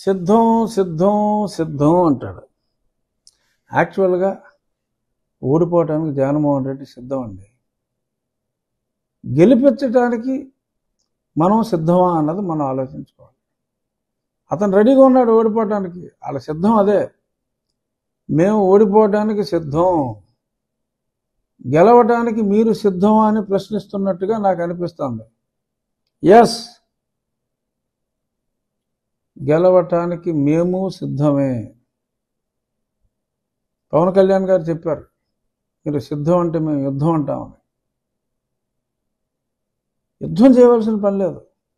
సిద్ధం సిద్ధం సిద్ధం అంటాడు యాక్చువల్గా ఓడిపోవటానికి జగన్మోహన్ రెడ్డి సిద్ధం అండి గెలిపించడానికి మనం సిద్ధమా అన్నది మనం ఆలోచించుకోవాలి అతను రెడీగా ఉన్నాడు ఓడిపోవటానికి వాళ్ళ సిద్ధం అదే మేము ఓడిపోవడానికి సిద్ధం గెలవటానికి మీరు సిద్ధమా అని ప్రశ్నిస్తున్నట్టుగా నాకు అనిపిస్తుంది ఎస్ గెలవటానికి మేము సిద్ధమే పవన్ కళ్యాణ్ గారు చెప్పారు మీరు సిద్ధం అంటే మేము యుద్ధం అంటామని యుద్ధం చేయవలసిన పని లేదు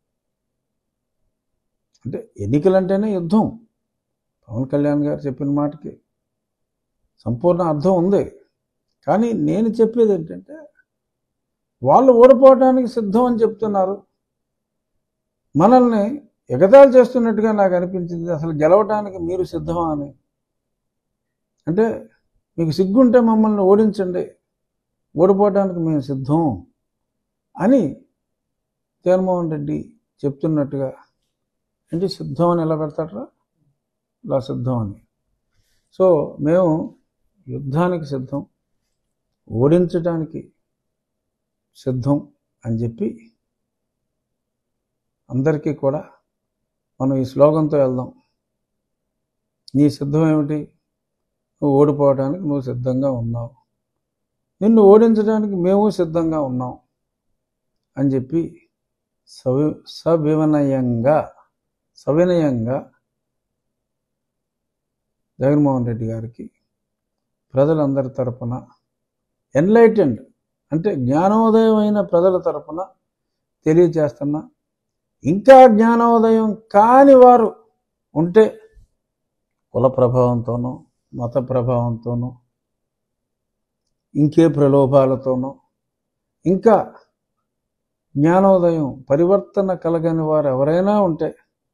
అంటే ఎన్నికలంటేనే యుద్ధం పవన్ కళ్యాణ్ గారు చెప్పిన మాటకి సంపూర్ణ అర్థం ఉంది కానీ నేను చెప్పేది ఏంటంటే వాళ్ళు ఓడిపోవడానికి సిద్ధం అని చెప్తున్నారు మనల్ని ఎగతాళి చేస్తున్నట్టుగా నాకు అనిపించింది అసలు గెలవటానికి మీరు సిద్ధమా అని అంటే మీకు సిగ్గుంటే మమ్మల్ని ఓడించండి ఓడిపోవడానికి మేము సిద్ధం అని జగన్మోహన్ రెడ్డి చెప్తున్నట్టుగా ఏంటి సిద్ధం అని ఎలా పెడతారా ఇలా సిద్ధం అని సో మేము యుద్ధానికి సిద్ధం ఓడించడానికి సిద్ధం అని చెప్పి అందరికీ కూడా మనం ఈ శ్లోకంతో వెళ్దాం నీ సిద్ధం ఏమిటి నువ్వు ఓడిపోవడానికి నువ్వు సిద్ధంగా ఉన్నావు నిన్ను ఓడించడానికి మేము సిద్ధంగా ఉన్నాం అని చెప్పి సవి సవినయంగా సవినయంగా జగన్మోహన్ రెడ్డి గారికి ప్రజలందరి తరపున ఎన్లైటెండ్ అంటే జ్ఞానోదయం అయిన ప్రజల తరపున తెలియజేస్తున్నా ఇంకా జ్ఞానోదయం కాని వారు ఉంటే కుల ప్రభావంతోనో మత ప్రభావంతోనో ఇంకే ప్రలోభాలతోనో ఇంకా జ్ఞానోదయం పరివర్తన కలగని వారు ఎవరైనా ఉంటే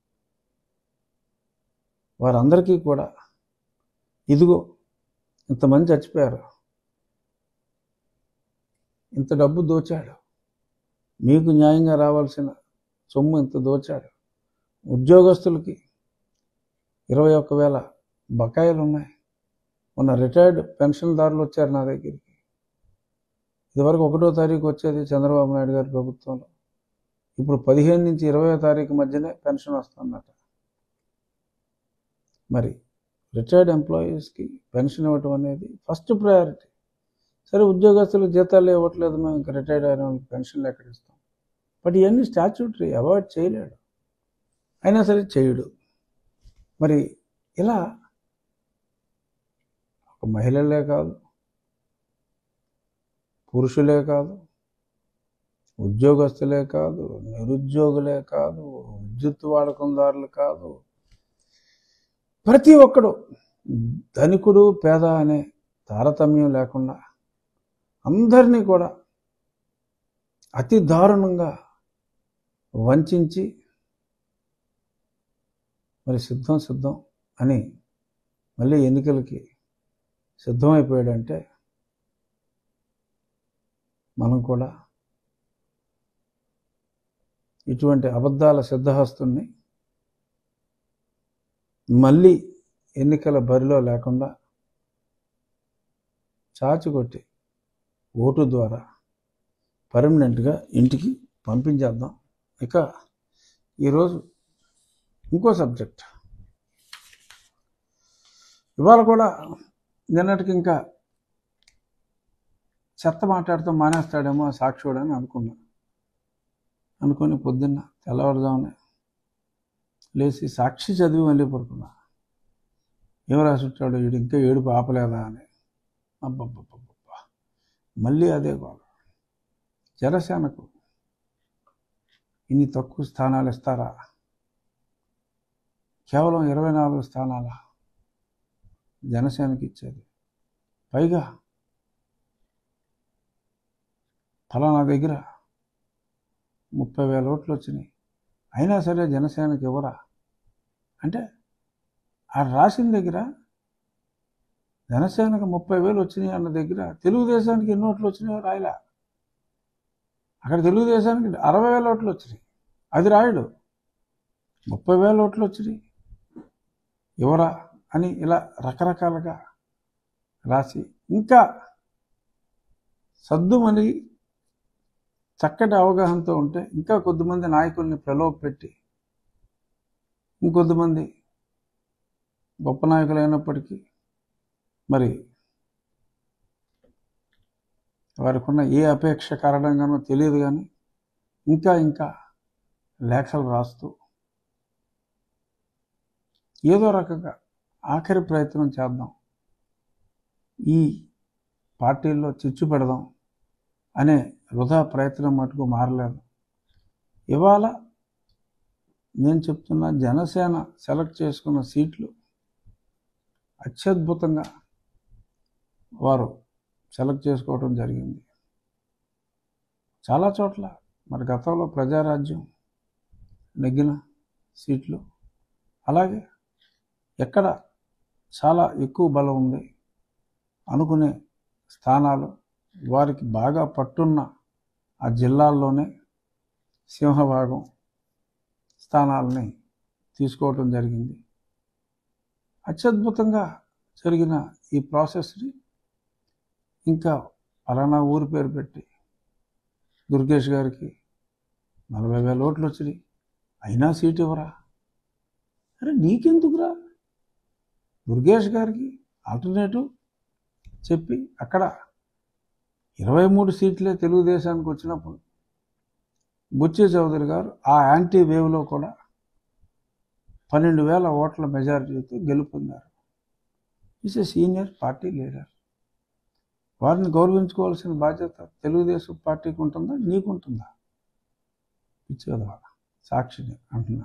వారందరికీ కూడా ఇదిగో ఇంతమంది చచ్చిపోయారు ఇంత డబ్బు దోచాడు మీకు న్యాయంగా రావాల్సిన సొమ్ము ఇంత దోచాడు ఉద్యోగస్తులకి ఇరవై ఒక్క వేల బకాయిలు ఉన్నాయి మొన్న రిటైర్డ్ పెన్షన్దారులు వచ్చారు నా దగ్గరికి ఇదివరకు ఒకటో తారీఖు వచ్చేది చంద్రబాబు నాయుడు గారి ప్రభుత్వంలో ఇప్పుడు పదిహేను నుంచి ఇరవై తారీఖు మధ్యనే పెన్షన్ వస్తుందట మరి రిటైర్డ్ ఎంప్లాయీస్కి పెన్షన్ ఇవ్వటం అనేది ఫస్ట్ ప్రయారిటీ సరే ఉద్యోగస్తులకు జీతాలు ఇవ్వట్లేదు మేము ఇంకా రిటైర్డ్ అయిన వాళ్ళకి పెన్షన్లు ఎక్కడ ఇస్తాం బట్ ఇవన్నీ స్టాచ్యూటరీ అవాయిడ్ చేయలేడు అయినా సరే చేయడు మరి ఇలా ఒక మహిళలే కాదు పురుషులే కాదు ఉద్యోగస్తులే కాదు నిరుద్యోగులే కాదు విద్యుత్ వాడకందారులు కాదు ప్రతి ఒక్కడు ధనికుడు పేద అనే తారతమ్యం లేకుండా అందరినీ కూడా అతి దారుణంగా వంచి మరి సిద్ధం సిద్ధం అని మళ్ళీ ఎన్నికలకి సిద్ధమైపోయాడంటే మనం కూడా ఇటువంటి అబద్ధాల సిద్ధహస్తుల్ని మళ్ళీ ఎన్నికల బరిలో లేకుండా చాచుకొట్టి ఓటు ద్వారా పర్మనెంట్గా ఇంటికి పంపించేద్దాం ఇక ఈరోజు ఇంకో సబ్జెక్ట్ ఇవాళ కూడా నిన్నటికి ఇంకా చెత్త మాట్లాడుతూ మానేస్తాడేమో ఆ సాక్షుడని అనుకున్నా అనుకొని పొద్దున్న తెల్లవారుజామునే లేచి సాక్షి చదివి మళ్ళీ పడుకున్నా ఏం రాసుంటాడు వీడు ఇంకా ఏడుపు ఆపలేదా అని అబ్బబ్బబ్బబ్బా మళ్ళీ అదే గోళ జనసేనకు ఇన్ని తక్కువ స్థానాలు ఇస్తారా కేవలం ఇరవై నాలుగు స్థానాల జనసేనకి ఇచ్చేది పైగా ఫలానా దగ్గర ముప్పై వేల ఓట్లు వచ్చినాయి అయినా సరే జనసేనకి ఇవ్వరా అంటే ఆ రాసిన దగ్గర జనసేనకు ముప్పై వేలు వచ్చినాయి అన్న దగ్గర తెలుగుదేశానికి ఎన్ని ఓట్లు వచ్చినాయో రాయలా అక్కడ తెలుగుదేశానికి అరవై వేల ఓట్లు వచ్చినాయి అది రాయడు ముప్పై వేల ఓట్లు వచ్చినాయి ఎవరా అని ఇలా రకరకాలుగా రాసి ఇంకా సద్దుమని చక్కటి అవగాహనతో ఉంటే ఇంకా కొద్దిమంది నాయకుల్ని ప్రలోభ పెట్టి ఇంకొద్దిమంది గొప్ప నాయకులు అయినప్పటికీ మరి వారికి ఉన్న ఏ అపేక్ష కారణంగానో తెలియదు కానీ ఇంకా ఇంకా లేఖలు రాస్తూ ఏదో రకంగా ఆఖరి ప్రయత్నం చేద్దాం ఈ పార్టీల్లో చిచ్చు పెడదాం అనే వృధా ప్రయత్నం మటుకు మారలేదు ఇవాళ నేను చెప్తున్న జనసేన సెలెక్ట్ చేసుకున్న సీట్లు అత్యద్భుతంగా వారు సెలెక్ట్ చేసుకోవడం జరిగింది చాలా చోట్ల మరి గతంలో ప్రజారాజ్యం నెగ్గిన సీట్లు అలాగే ఎక్కడ చాలా ఎక్కువ బలం ఉంది అనుకునే స్థానాలు వారికి బాగా పట్టున్న ఆ జిల్లాల్లోనే సింహభాగం స్థానాలని తీసుకోవటం జరిగింది అత్యద్భుతంగా జరిగిన ఈ ప్రాసెస్ని ఇంకా పలానా ఊరి పేరు పెట్టి దుర్గేష్ గారికి నలభై వేల ఓట్లు వచ్చినాయి అయినా సీట్ ఇవ్వరా అరే నీకెందుకురా దుర్గేష్ గారికి ఆల్టర్నేటివ్ చెప్పి అక్కడ ఇరవై మూడు సీట్లే తెలుగుదేశానికి వచ్చినప్పుడు బుచ్చి చౌదరి గారు ఆ యాంటీ వేవ్లో కూడా పన్నెండు వేల ఓట్ల మెజారిటీతో గెలుపొందారు is a senior party leader వారిని గౌరవించుకోవాల్సిన బాధ్యత తెలుగుదేశం పార్టీకి ఉంటుందా నీకుంటుందా ఇచ్చేదా సాక్షిని అంటున్నా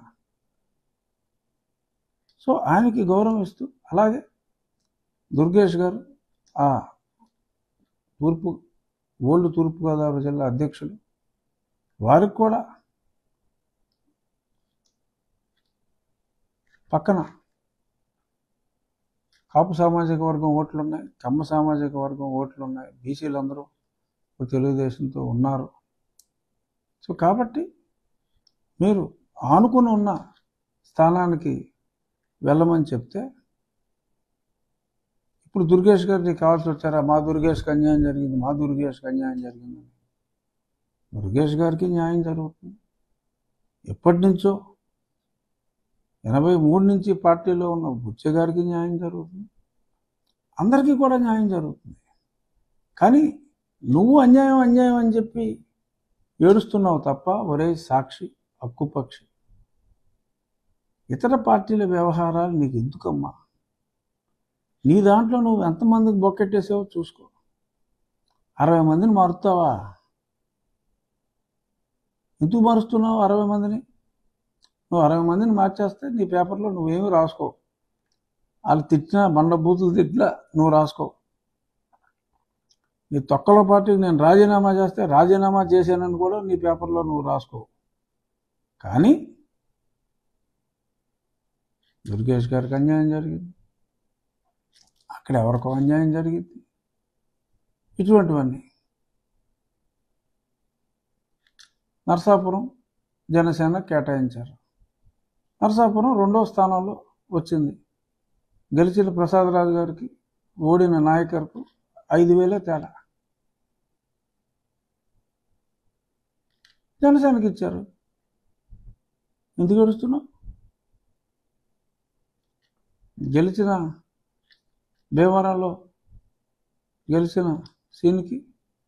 సో ఆయనకి గౌరవం ఇస్తూ అలాగే దుర్గేష్ గారు ఆ తూర్పు ఓల్డ్ తూర్పుగోదావరి జిల్లా అధ్యక్షులు వారికి కూడా పక్కన కాపు సామాజిక వర్గం ఓట్లు ఉన్నాయి కమ్మ సామాజిక వర్గం ఓట్లు ఉన్నాయి బీసీలు అందరూ ఇప్పుడు తెలుగుదేశంతో ఉన్నారు సో కాబట్టి మీరు ఆనుకుని ఉన్న స్థానానికి వెళ్ళమని చెప్తే ఇప్పుడు దుర్గేష్ గారు నీకు కావాల్సి వచ్చారా మా దుర్గేష్కి అన్యాయం జరిగింది మా దుర్గేష్కి అన్యాయం జరిగింది దుర్గేష్ గారికి న్యాయం జరుగుతుంది ఎప్పటి నుంచో ఎనభై మూడు నుంచి పార్టీలో ఉన్న బుచ్చ గారికి న్యాయం జరుగుతుంది అందరికీ కూడా న్యాయం జరుగుతుంది కానీ నువ్వు అన్యాయం అన్యాయం అని చెప్పి ఏడుస్తున్నావు తప్ప ఒరే సాక్షి హక్కుపక్షి ఇతర పార్టీల వ్యవహారాలు నీకు ఎందుకమ్మా నీ దాంట్లో నువ్వు ఎంతమందికి బొక్కెట్టేసావో చూసుకో అరవై మందిని మారుతావా ఎందుకు మారుస్తున్నావు అరవై మందిని నువ్వు అరవై మందిని మార్చేస్తే నీ పేపర్లో నువ్వేమీ రాసుకో వాళ్ళు తిట్టినా బండ బూతులు తిట్టినా నువ్వు రాసుకో నీ తొక్కల పార్టీకి నేను రాజీనామా చేస్తే రాజీనామా చేశానని కూడా నీ పేపర్లో నువ్వు రాసుకో కానీ దుర్గేష్ గారికి అన్యాయం జరిగింది అక్కడ ఎవరికో అన్యాయం జరిగింది ఇటువంటివన్నీ నర్సాపురం జనసేన కేటాయించారు నరసాపురం రెండో స్థానంలో వచ్చింది గెలిచిన ప్రసాదరాజు గారికి ఓడిన నాయకర్కు ఐదు వేలే తేడా జనసేనకి ఇచ్చారు ఎందుకు ఏడుస్తున్నావు గెలిచిన భీమవరంలో గెలిచిన సీన్కి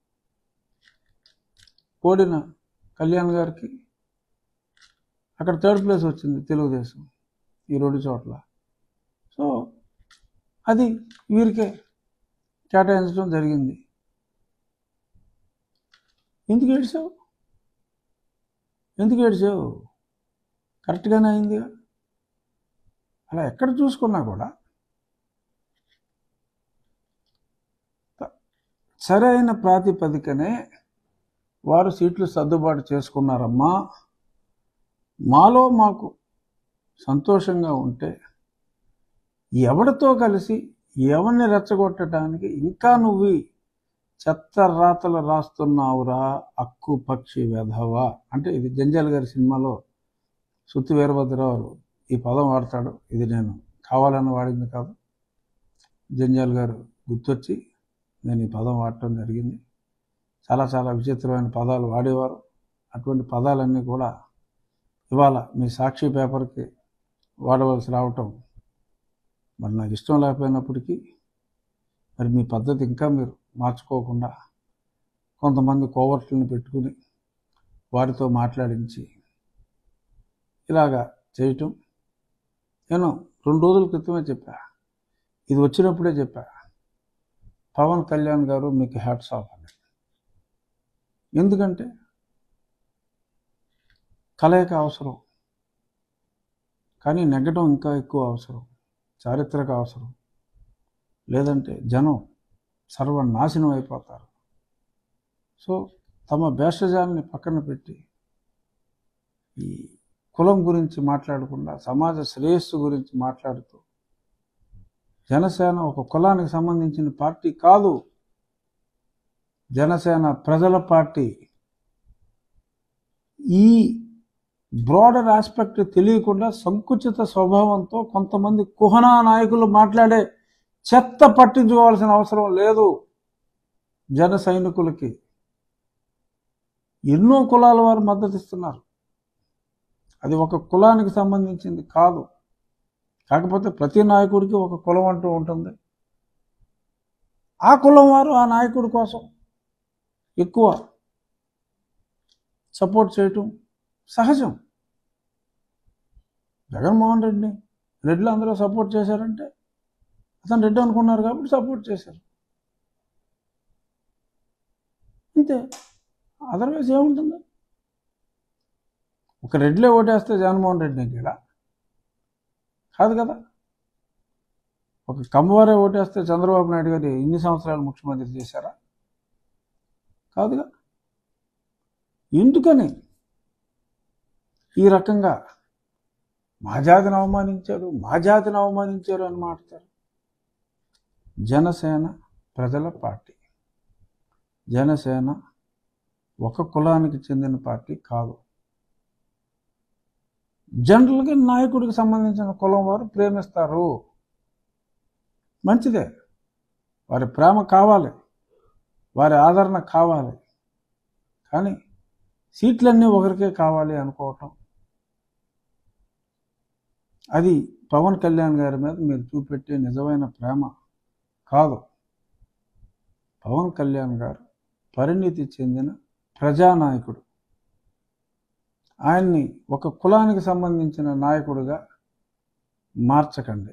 ఓడిన కళ్యాణ్ గారికి అక్కడ థర్డ్ ప్లేస్ వచ్చింది తెలుగుదేశం ఈ రెండు చోట్ల సో అది వీరికే కేటాయించడం జరిగింది ఎందుకు ఏడ్చావు ఎందుకు ఏడ్చావు కరెక్ట్గానే అయిందిగా అలా ఎక్కడ చూసుకున్నా కూడా సరైన ప్రాతిపదికనే వారు సీట్లు సర్దుబాటు చేసుకున్నారమ్మా మాలో మాకు సంతోషంగా ఉంటే ఎవరితో కలిసి ఎవరిని రెచ్చగొట్టడానికి ఇంకా నువ్వు చెత్త రాతలు రాస్తున్నావురా అక్కు పక్షి వెధవా అంటే ఇది జంజాల్ గారి సినిమాలో సుత్తి వీరభద్రరావు ఈ పదం వాడతాడు ఇది నేను కావాలని వాడింది కాదు జంజాల్ గారు గుర్తొచ్చి నేను ఈ పదం వాడటం జరిగింది చాలా చాలా విచిత్రమైన పదాలు వాడేవారు అటువంటి పదాలన్నీ కూడా ఇవాళ మీ సాక్షి పేపర్కి వాడవలసి రావటం మరి నాకు ఇష్టం లేకపోయినప్పటికీ మరి మీ పద్ధతి ఇంకా మీరు మార్చుకోకుండా కొంతమంది కోవర్ట్లను పెట్టుకుని వారితో మాట్లాడించి ఇలాగా చేయటం నేను రెండు రోజుల క్రితమే చెప్పా ఇది వచ్చినప్పుడే చెప్పా పవన్ కళ్యాణ్ గారు మీకు హ్యాట్స్ ఆఫ్ అని ఎందుకంటే కలయిక అవసరం కానీ నెగ్గడం ఇంకా ఎక్కువ అవసరం చారిత్రక అవసరం లేదంటే జనం సర్వనాశనం అయిపోతారు సో తమ భేషజాన్ని పక్కన పెట్టి ఈ కులం గురించి మాట్లాడకుండా సమాజ శ్రేయస్సు గురించి మాట్లాడుతూ జనసేన ఒక కులానికి సంబంధించిన పార్టీ కాదు జనసేన ప్రజల పార్టీ ఈ బ్రాడర్ ఆస్పెక్ట్ తెలియకుండా సంకుచిత స్వభావంతో కొంతమంది కుహనా నాయకులు మాట్లాడే చెత్త పట్టించుకోవాల్సిన అవసరం లేదు జన సైనికులకి ఎన్నో కులాల వారు మద్దతు ఇస్తున్నారు అది ఒక కులానికి సంబంధించింది కాదు కాకపోతే ప్రతి నాయకుడికి ఒక కులం అంటూ ఉంటుంది ఆ కులం వారు ఆ నాయకుడి కోసం ఎక్కువ సపోర్ట్ చేయటం సహజం జగన్మోహన్ రెడ్డిని రెడ్లు అందరూ సపోర్ట్ చేశారంటే అతను రెడ్డి అనుకున్నారు కాబట్టి సపోర్ట్ చేశారు అంతే అదర్వైజ్ ఏముంటుంది ఒక రెడ్లే ఓటేస్తే జగన్మోహన్ రెడ్డి నెగ్గాడా కాదు కదా ఒక కమ్మవారే ఓటేస్తే చంద్రబాబు నాయుడు గారు ఇన్ని సంవత్సరాలు ముఖ్యమంత్రి చేశారా కాదుగా ఎందుకని ఈ రకంగా మా జాతిని అవమానించారు మా జాతిని అవమానించారు అని మాట్లాడతారు జనసేన ప్రజల పార్టీ జనసేన ఒక కులానికి చెందిన పార్టీ కాదు జనరల్గా నాయకుడికి సంబంధించిన కులం వారు ప్రేమిస్తారు మంచిదే వారి ప్రేమ కావాలి వారి ఆదరణ కావాలి కానీ సీట్లన్నీ ఒకరికే కావాలి అనుకోవటం అది పవన్ కళ్యాణ్ గారి మీద మీరు చూపెట్టే నిజమైన ప్రేమ కాదు పవన్ కళ్యాణ్ గారు పరిణితి చెందిన ప్రజానాయకుడు ఆయన్ని ఒక కులానికి సంబంధించిన నాయకుడిగా మార్చకండి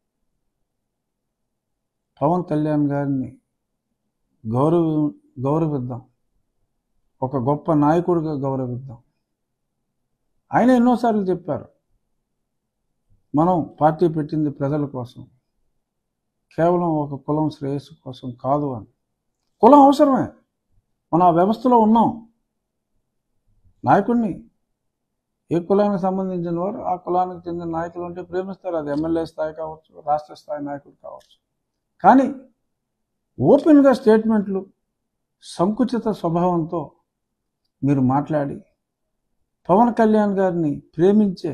పవన్ కళ్యాణ్ గారిని గౌరవ గౌరవిద్దాం ఒక గొప్ప నాయకుడిగా గౌరవిద్దాం ఆయన ఎన్నోసార్లు చెప్పారు మనం పార్టీ పెట్టింది ప్రజల కోసం కేవలం ఒక కులం శ్రేయస్సు కోసం కాదు అని కులం అవసరమే మనం ఆ వ్యవస్థలో ఉన్నాం నాయకుడిని ఏ కులానికి సంబంధించిన వారు ఆ కులానికి చెందిన నాయకులు ఉంటే ప్రేమిస్తారు అది ఎమ్మెల్యే స్థాయి కావచ్చు రాష్ట్ర స్థాయి నాయకుడు కావచ్చు కానీ ఓపెన్గా స్టేట్మెంట్లు సంకుచిత స్వభావంతో మీరు మాట్లాడి పవన్ కళ్యాణ్ గారిని ప్రేమించే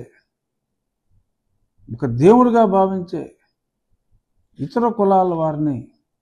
ఒక దేవుడిగా భావించే ఇతర కులాల వారిని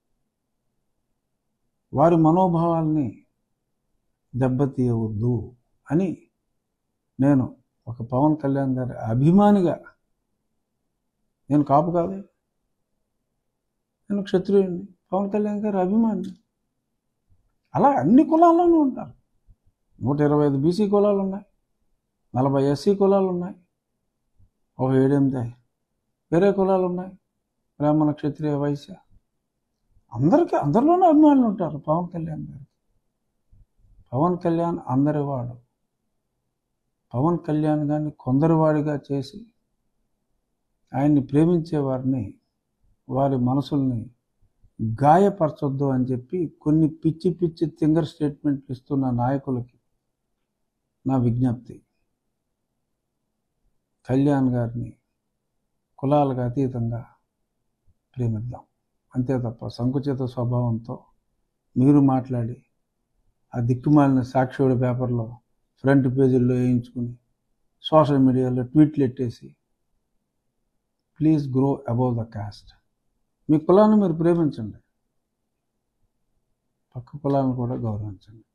వారి మనోభావాల్ని దెబ్బతీయవద్దు అని నేను ఒక పవన్ కళ్యాణ్ గారి అభిమానిగా నేను కాపు కాదు నేను క్షత్రియుడిని పవన్ కళ్యాణ్ గారి అభిమాని అలా అన్ని కులాల్లోనూ ఉంటారు నూట ఇరవై ఐదు బీసీ కులాలు ఉన్నాయి నలభై ఎస్సీ కులాలు ఉన్నాయి ఒక ఏడెనిమిది వేరే కులాలు ఉన్నాయి బ్రాహ్మణ క్షత్రియ వైశ్య అందరికీ అందరిలోనూ అభిమానులు ఉంటారు పవన్ కళ్యాణ్ గారు పవన్ కళ్యాణ్ అందరివాడు పవన్ కళ్యాణ్ గారిని కొందరివాడిగా చేసి ఆయన్ని ప్రేమించే వారిని వారి మనసుల్ని గాయపరచొద్దు అని చెప్పి కొన్ని పిచ్చి పిచ్చి తింగర్ స్టేట్మెంట్లు ఇస్తున్న నాయకులకి నా విజ్ఞప్తి కళ్యాణ్ గారిని కులాలకు అతీతంగా ప్రేమిద్దాం అంతే తప్ప సంకుచిత స్వభావంతో మీరు మాట్లాడి ఆ దిక్కుమాలిన సాక్షియుడి పేపర్లో ఫ్రంట్ పేజీల్లో వేయించుకుని సోషల్ మీడియాలో ట్వీట్లు ఎట్టేసి please grow above the caste మీ కులాన్ని మీరు ప్రేమించండి పక్క కులాలను కూడా గౌరవించండి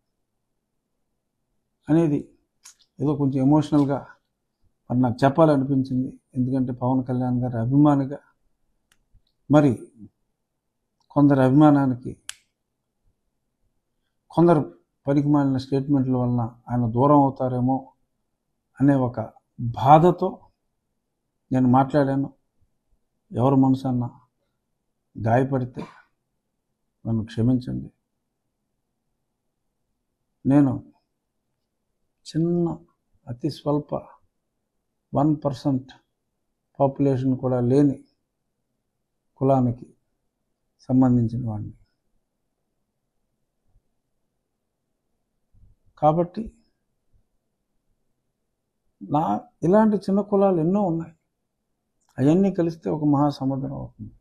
అనేది ఏదో కొంచెం ఎమోషనల్గా మరి నాకు చెప్పాలనిపించింది ఎందుకంటే పవన్ కళ్యాణ్ గారి అభిమానిగా మరి కొందరి అభిమానానికి కొందరు పనికిమాలిన స్టేట్మెంట్ల వలన ఆయన దూరం అవుతారేమో అనే ఒక బాధతో నేను మాట్లాడాను ఎవరి మనసన్నా గాయపడితే నన్ను క్షమించండి నేను చిన్న అతి స్వల్ప వన్ పర్సెంట్ పాపులేషన్ కూడా లేని కులానికి సంబంధించిన వాడిని కాబట్టి నా ఇలాంటి చిన్న కులాలు ఎన్నో ఉన్నాయి అవన్నీ కలిస్తే ఒక మహాసముద్రం అవుతుంది